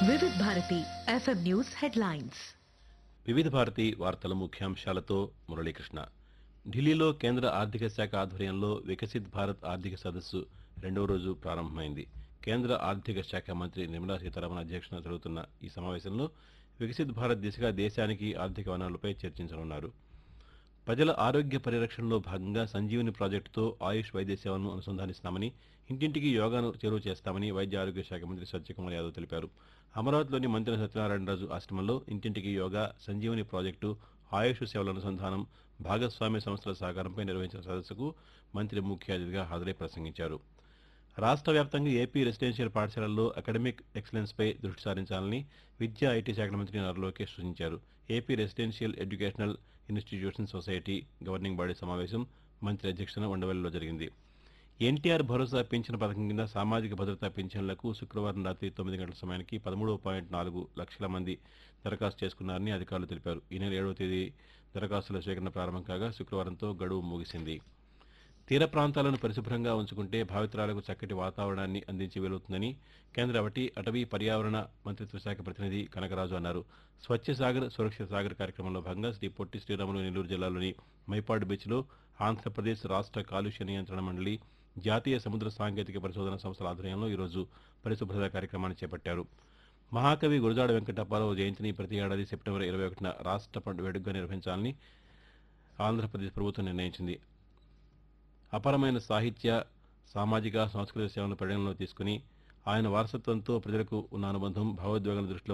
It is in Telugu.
Vividh Bharati FM news headlines Vividha Bharati వార్తల ముఖ్యాంశాలతో మురళీకృష్ణ ఢిల్లీలో కేంద్ర ఆర్థిక శాఖ ఆధ్వర్యంలో వికసిత్ భారత్ ఆర్థిక సదస్సు రెండవ రోజు ప్రారంభమైంది కేంద్ర ఆర్థిక శాఖ మంత్రి నిర్మలా సీతారామన్ అధ్యక్షతన జరుగుతున్న ఈ సమావేశంలో వికసిత్ భారత్ దిశగా దేశానికి ఆర్థిక వనరులపై చర్చించనున్నారు ప్రజల ఆరోగ్య పరిరక్షణలో భాగంగా సంజీవని ప్రాజెక్టుతో ఆయుష్ వైద్య సేవలను అనుసంధానిస్తామని ఇంటింటికి యోగాను చేరువ చేస్తామని వైద్య ఆరోగ్య శాఖ మంత్రి సత్యకుమార్ యాదవ్ తెలిపారు అమరావతిలోని మంత్రి సత్యనారాయణరాజు ఆశ్రమంలో ఇంటింటికి యోగా సంజీవని ప్రాజెక్టు ఆయుష్ సేవల అనుసంధానం భాగస్వామ్య సంస్థల సహకారంపై నిర్వహించిన సదస్సుకు మంత్రి ముఖ్య అతిథిగా హాజరై ప్రసంగించారు రాష్ట్ర వ్యాప్తంగా ఏపీ రెసిడెన్షియల్ పాఠశాలల్లో అకాడమిక్ ఎక్సలెన్స్పై దృష్టి సారించాలని విద్యా ఐటీ శాఖ మంత్రి నారా లోకేష్ సూచించారు AP residential educational institution society governing body సమావేశం మంత్రి అధ్యక్షతన ఉండవల్లిలో జరిగింది ఎన్టీఆర్ భరోసా పింఛన్ పథకం కింద సామాజిక భద్రతా పింఛన్లకు శుక్రవారం రాత్రి తొమ్మిది గంటల సమయానికి పదమూడు పాయింట్ నాలుగు లక్షల మంది దరఖాస్తు చేసుకున్నారని అధికారులు తెలిపారు ఈ నెల ఏడవ తేదీ దరఖాస్తుల స్వీకరణ ప్రారంభం కాగా శుక్రవారంతో గడువు ముగిసింది తీర ప్రాంతాలను పరిశుభ్రంగా ఉంచుకుంటే భావితరాలకు చక్కటి వాతావరణాన్ని అందించి వెలుగుతుందని కేంద్ర అటవీ అటవీ పర్యావరణ మంత్రిత్వ శాఖ ప్రతినిధి కనకరాజు అన్నారు స్వచ్ఛ సాగర్ సురక్షిత సాగర్ కార్యక్రమంలో భాగంగా శ్రీ పొట్టి శ్రీరాములు నెల్లూరు జిల్లాలోని మైపాడు బీచ్లో ఆంధ్రప్రదేశ్ రాష్ట్ర కాలుష్య నియంత్రణ మండలి జాతీయ సముద్ర సాంకేతిక పరిశోధన సంస్థల ఆధ్వర్యంలో ఈరోజు పరిశుభ్రత కార్యక్రమాన్ని చేపట్టారు మహాకవి గురజాడ వెంకటప్పారావు జయంతిని ప్రతి ఏడాది సెప్టెంబర్ ఇరవై ఒకటిన రాష్ట్ర పండు వేడుకగా నిర్వహించాలని ఆంధ్రప్రదేశ్ ప్రభుత్వం నిర్ణయించింది అపరమైన సాహిత్య సామాజిక సాంస్కృతిక సేవలను పరిగణనలో తీసుకుని ఆయన వారసత్వంతో ప్రజలకు ఉన్న అనుబంధం భావోద్వేగాలను దృష్టిలో